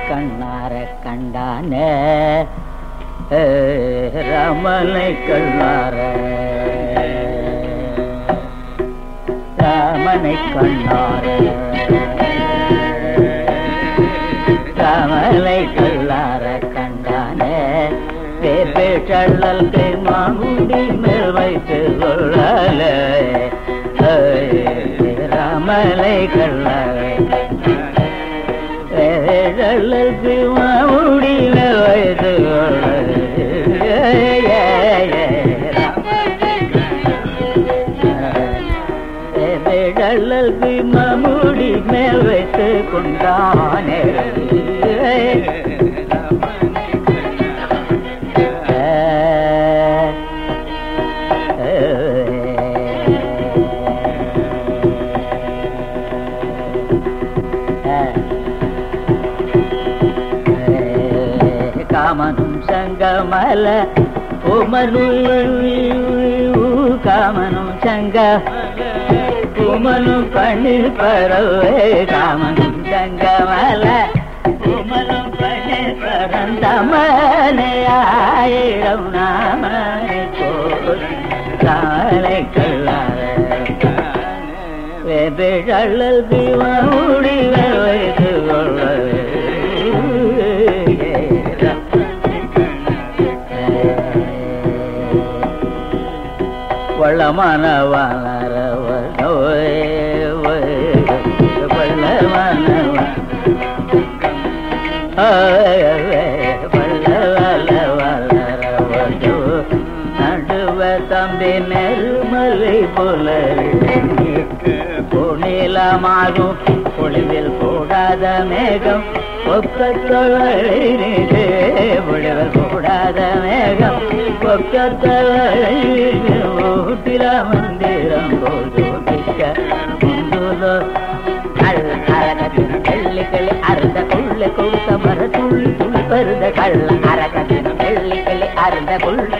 கண்ணார கண்டானே ஏ, ராமனை கண்ணார ராமனை கண்ணார ராமனை கல்லார கண்டானே பேச்சள்ளல் மாமுடி மேல் வைத்து கொள்ளலே ராமலை கல்லார பேச்சள்ளல் மாமுடி மேல் வைத்து கொள்ளல் மாமுடி மேல் வைத்து கொண்டானே காமனும் சங்கமல உமனு காமனும் சங்க உமனு பண்ணில் பறவை காமனும் சங்கமல உமனும் பண்ணில் பறந்தமனை ஆயிரம் நாமனை போல் காலை கல்லார வெபிழல் தீவமுடி வைத்து கொள்ள வள்ளமான வளர வள்ளமான நடுவ தம்பி நெருமலை போல பொன்னிலமாகும் பொழிவில் போடாத மேகம் ஒக்கத்தொழிலே பொழிவில் போடாத மேகம் ஒக்கத்தொழில மந்திரம் போல் ஜோதிக்க முந்துலோ வெள்ளி கிளி அருந்த குள்ள கொடுத்த மர துள்ளி துளி பருத கள்ள அரகத்தின வெள்ளி கிளி அருந்த குள்ள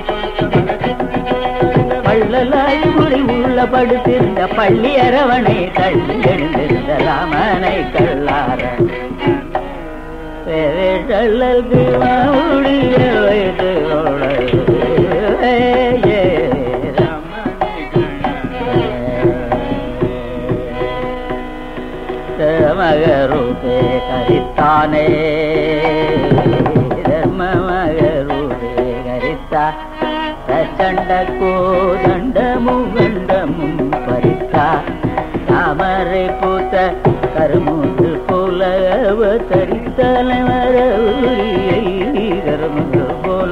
பள்ளலாய் முடி உள்ள படுத்திருந்த பள்ளி அரவணை தள்ளி எழுந்திருந்த ராமனை கள்ளார கள்ளல்கு முடிய வைத்து மகரூபே கரித்தானே தர்ம மகரூபே கரித்தா பிரச்சண்ட கோதண்டமும் கண்டமும் பறித்தா தாமரை பூத்த கருமுந்து போல தரித்தலை மரவுரியை கருமுந்து போல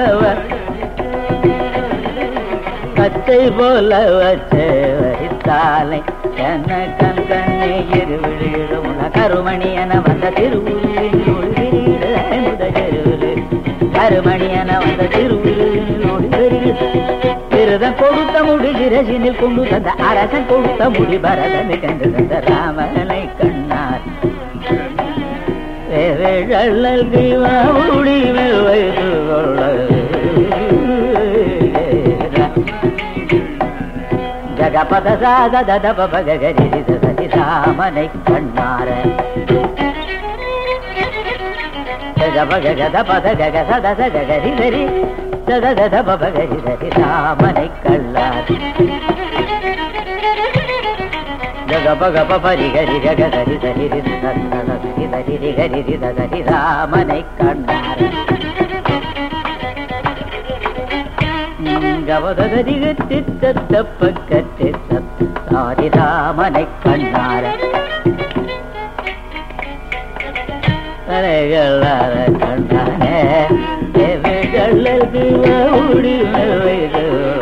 கத்தை போல வச்சு வரித்தாலை என்ன கண் கண்ணை இருவிழிடும் கருமணி என வந்த திருவுருளில் ஒளிவிரிட முதல் கருமணி என வந்த திருவுருளில் ஒளிவிரிட விரதம் கொடுத்த முடி விரசினில் கொண்டு தந்த அரசன் கொடுத்த முடி பரதனை கண்டு தந்த ராமனை கண்ணார் வேழல் முடி வைத்து ஜகபத சாத தத பகரி சதி ராமனை கண்ணார ஜபக கத பத கக சத சகரி சரி சத தத பகரி சரி ராமனை கள்ளார் ஜகபக பரி கரி கக சரி சரி சரி சரி கரி சரி ராமனை கண்ணார் கவதரிகத்தித்தப்பக்கத்து சாரி ராமனை கண்ணார தலைகளார கண்ணானே தேவைகள் ஓடி வைத்து